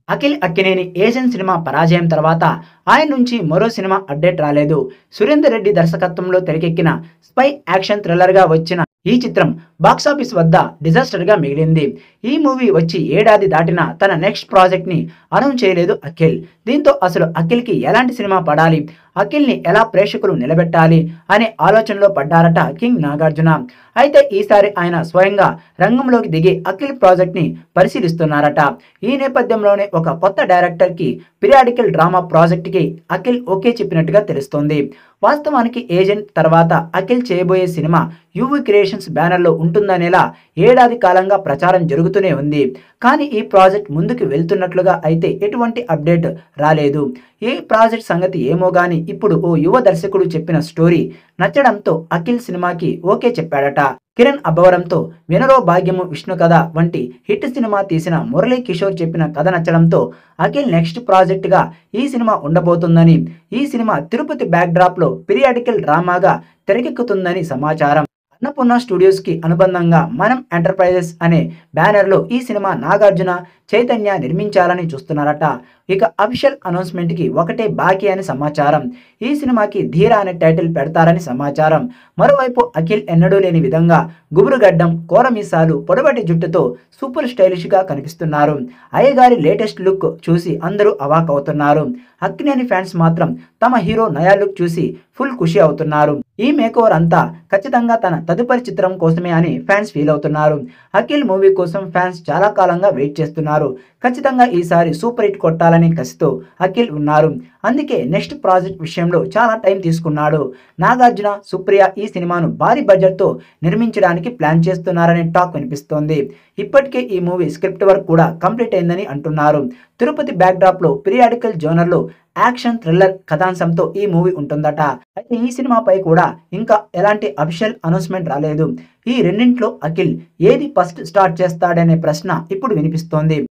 Akhil Akkineni agent cinema పరాజయం తర్వాత ఆయన నుంచి మరో సినిమా అప్డేట్ రాలేదు సురేందర్ రెడ్డి దర్శకత్వంలో తెరకెక్కిన స్పై యాక్షన్ థ్రిల్లర్గా వచ్చిన ఈ చిత్రం బాక్సాఫీస్ వద్ద డిజాస్టర్గా మిగిలింది ఈ మూవీ వచ్చి ఏడాది దాటినా తన నెక్స్ట్ ప్రాజెక్ట్ని అనౌన్స్ చేయలేదు అఖిల్ దీంతో అసలు అఖిల్కి ఎలాంటి సినిమా పడాలి అఖిల్ని ఎలా ప్రేక్షకులు నిలబెట్టాలి అనే ఆలోచనలో పడ్డారట కింగ్ నాగార్జున అయితే ఈసారి ఆయన స్వయంగా రంగంలోకి దిగి అఖిల్ ప్రాజెక్ట్ని పరిశీలిస్తున్నారట ఈ నేపథ్యంలోనే ఒక కొత్త డైరెక్టర్కి పిరియాడికల్ డ్రామా ప్రాజెక్ట్కి అఖిల్ ఓకే చెప్పినట్టుగా తెలుస్తోంది వాస్తవానికి ఏజెంట్ తర్వాత అఖిల్ చేయబోయే సినిమా యువి క్రియేషన్స్ బ్యానర్లో ఉంటుందనేలా ఏడాది కాలంగా ప్రచారం జరుగుతూనే ఉంది కానీ ఈ ప్రాజెక్ట్ ముందుకు వెళ్తున్నట్లుగా అయితే ఎటువంటి అప్డేట్ రాలేదు ఈ ప్రాజెక్ట్ సంగతి ఏమో గాని ఇప్పుడు ఓ యువ దర్శకుడు చెప్పిన స్టోరీ నచ్చడంతో అఖిల్ సినిమాకి ఓకే చెప్పాడట కిరణ్ అబ్బవరంతో వినరో భాగ్యము విష్ణు కథ వంటి హిట్ సినిమా తీసిన మురళీ కిషోర్ చెప్పిన కథ నచ్చడంతో అఖిల్ నెక్స్ట్ ప్రాజెక్టుగా ఈ సినిమా ఉండబోతుందని ఈ సినిమా తిరుపతి బ్యాక్డ్రాప్లో పిరియాడికల్ డ్రామాగా తెరకెక్కుతుందని సమాచారం అన్నపూర్ణ స్టూడియోస్ కి అనుబంధంగా మనం ఎంటర్ప్రైజెస్ అనే బ్యానర్లో ఈ సినిమా నాగార్జున చైతన్య నిర్మించాలని చూస్తున్నారట ఇక అఫీషియల్ అనౌన్స్మెంట్ కి ఒకటే బాకీ అని సమాచారం ఈ సినిమాకి ధీర అనే టైటిల్ పెడతారని సమాచారం మరోవైపు అఖిల్ ఎన్నడూ లేని విధంగా గుబురుగడ్డం కోరమీసాలు పొడబటి జుట్టుతో సూపర్ స్టైలిష్ గా కనిపిస్తున్నారు అయ్యగారి లేటెస్ట్ లుక్ చూసి అందరూ అవాక్ అవుతున్నారు అక్కినేని ఫ్యాన్స్ మాత్రం తమ హీరో నయా లుక్ చూసి ఫుల్ ఖుషి అవుతున్నారు ఈ మేకోవర్ అంతా ఖచ్చితంగా తన తదుపరి చిత్రం కోసమే అని ఫ్యాన్స్ ఫీల్ అవుతున్నారు అఖిల్ మూవీ కోసం ఫ్యాన్స్ చాలా కాలంగా వెయిట్ చేస్తున్నారు ఖచ్చితంగా ఈసారి సూపర్ హిట్ కొట్టాలని కసితో అఖిల్ ఉన్నారు అందుకే నెక్స్ట్ ప్రాజెక్ట్ విషయంలో చాలా టైం తీసుకున్నాడు నాగార్జున సుప్రియ ఈ సినిమాను భారీ బడ్జెట్తో నిర్మించడానికి ప్లాన్ చేస్తున్నారనే టాక్ వినిపిస్తోంది ఇప్పటికే ఈ మూవీ స్క్రిప్ట్ వర్క్ కూడా కంప్లీట్ అయిందని అంటున్నారు తిరుపతి బ్యాక్డ్రాప్లో పిరియాడికల్ జోనర్లో యాక్షన్ థ్రిల్లర్ కథాంశంతో ఈ మూవీ ఉంటుందట అయితే ఈ సినిమాపై కూడా ఇంకా ఎలాంటి అఫీషియల్ అనౌన్స్మెంట్ రాలేదు ఈ రెండింట్లో అఖిల్ ఏది ఫస్ట్ స్టార్ట్ చేస్తాడనే ప్రశ్న ఇప్పుడు వినిపిస్తోంది